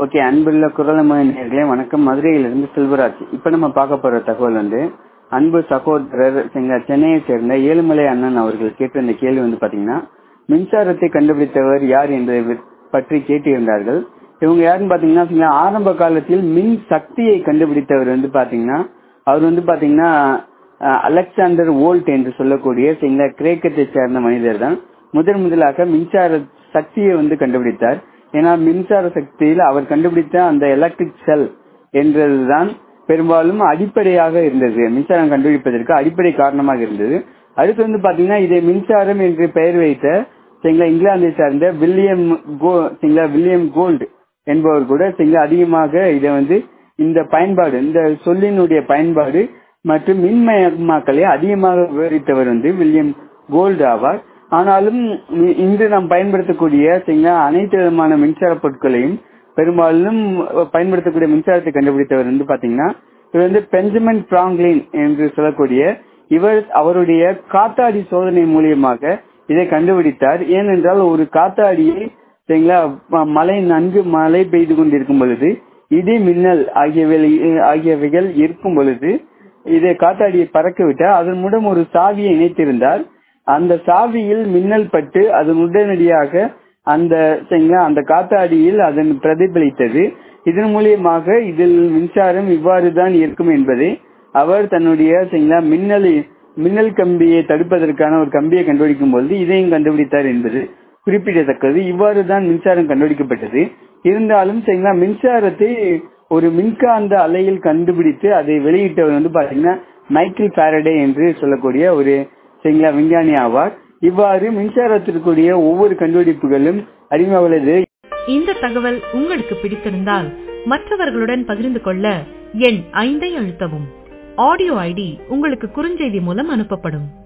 okay அன்புள்ள குரலமொழி நேர்களே வணக்கம் மதுரையிலிருந்து செல்வராஜ் இப்போ நம்ம பார்க்க போற தகவல் வந்து அன்பு சகோதரர் எங்க சென்னையை சேர்ந்த ஏழுமலை அண்ணன் அவர்கள் கேட்ட இந்த கேள்வி வந்து பாத்தீங்கன்னா மின்சாரத்தை கண்டுபிடித்தவர் யார் என்பதை பற்றி கேட்டிருந்தார்கள் இவங்க யாருன்னு பாத்தீங்கன்னா சரிங்களா, ஆரம்ப காலத்தில் மின் சக்தியை கண்டுபிடித்தவர் வந்து பாத்தீங்கன்னா அவர் வந்து பாத்தீங்கன்னா அஹ், அலெக்சாண்டர் வோல்ட் என்று சொல்லக்கூடிய சரிங்களா கிரேக்கத்தை சேர்ந்த மனிதர் தான் முதன் முதலாக மின்சார சக்தியை வந்து கண்டுபிடித்தார் ஏன்னா மின்சார சக்தியில் அவர் கண்டுபிடித்த அந்த எலக்ட்ரிக் செல் என்றதுதான் பெரும்பாலும் அடிப்படையாக இருந்தது மின்சாரம் கண்டுபிடிப்பதற்கு அடிப்படை காரணமாக இருந்தது அடுத்து வந்து பாத்தீங்கன்னா இதை மின்சாரம் என்று பெயர் வைத்த சரிங்களா இங்கிலாந்தை சார்ந்த வில்லியம் கோ சரிங்களா வில்லியம் கோல்டு என்பவர் கூட சரிங்களா அதிகமாக இதை வந்து இந்த பயன்பாடு இந்த சொல்லினுடைய பயன்பாடு மற்றும் மின்மயமாக்கலை அதிகமாக விவரித்தவர் வந்து வில்லியம் கோல்டு ஆவார் ஆனாலும் இ- இன்று நாம் பயன்படுத்தக்கூடிய சரிங்களா அனைத்து விதமான மின்சார பொருட்களையும் பெரும்பாலும் பயன்படுத்தக்கூடிய மின்சாரத்தை கண்டுபிடித்தவர் வந்து பாத்தீங்கன்னா இவர் வந்து பெஞ்சமின் பிராங்க்லின் என்று சொல்லக்கூடிய இவர் அவருடைய காத்தாடி சோதனை மூலியமாக இதை கண்டுபிடித்தார் ஏனென்றால் ஒரு காத்தாடியை சரிங்களா ம- மழை நன்கு மழை பெய்து கொண்டிருக்கும் பொழுது இடி மின்னல் ஆகியவை ஆகியவைகள் இருக்கும் பொழுது இதை காத்தாடியை பறக்க விட்டார் அதன் மூலம் ஒரு சாவியை இணைத்திருந்தார் அந்த சாவியில் மின்னல் பட்டு அது உடனடியாக அந்த சரிங்களா, அந்த காத்தாடியில் அதன் பிரதிபலித்தது இதன் மூலியமாக இதில் மின்சாரம் இவ்வாறு தான் இருக்கும் என்பதை அவர் தன்னுடைய சரிங்களா மின்னல் மின்னல் கம்பியை தடுப்பதற்கான ஒரு கம்பியை கண்டுபிடிக்கும் பொழுது இதையும் கண்டுபிடித்தார் என்பது குறிப்பிடத்தக்கது இவ்வாறு தான் மின்சாரம் கண்டுபிடிக்கப்பட்டது இருந்தாலும் சரிங்களா மின்சாரத்தை ஒரு மின்காந்த அலையில் கண்டுபிடித்து அதை வெளியிட்டவர் வந்து பாத்தீங்கன்னா மைக்கேல் ஃபாரடே என்று சொல்லக்கூடிய ஒரு சரிங்களா விஞ்ஞானி ஆவார் இவ்வாறு மின்சாரத்திற்குரிய ஒவ்வொரு கண்டுபிடிப்புகளும் அறிமுகவலது இந்த தகவல் உங்களுக்கு பிடித்திருந்தால் மற்றவர்களுடன் பகிர்ந்து கொள்ள எண் ஐந்தை அழுத்தவும் ஆடியோ ஐடி உங்களுக்கு குறுஞ்செய்தி மூலம் அனுப்பப்படும்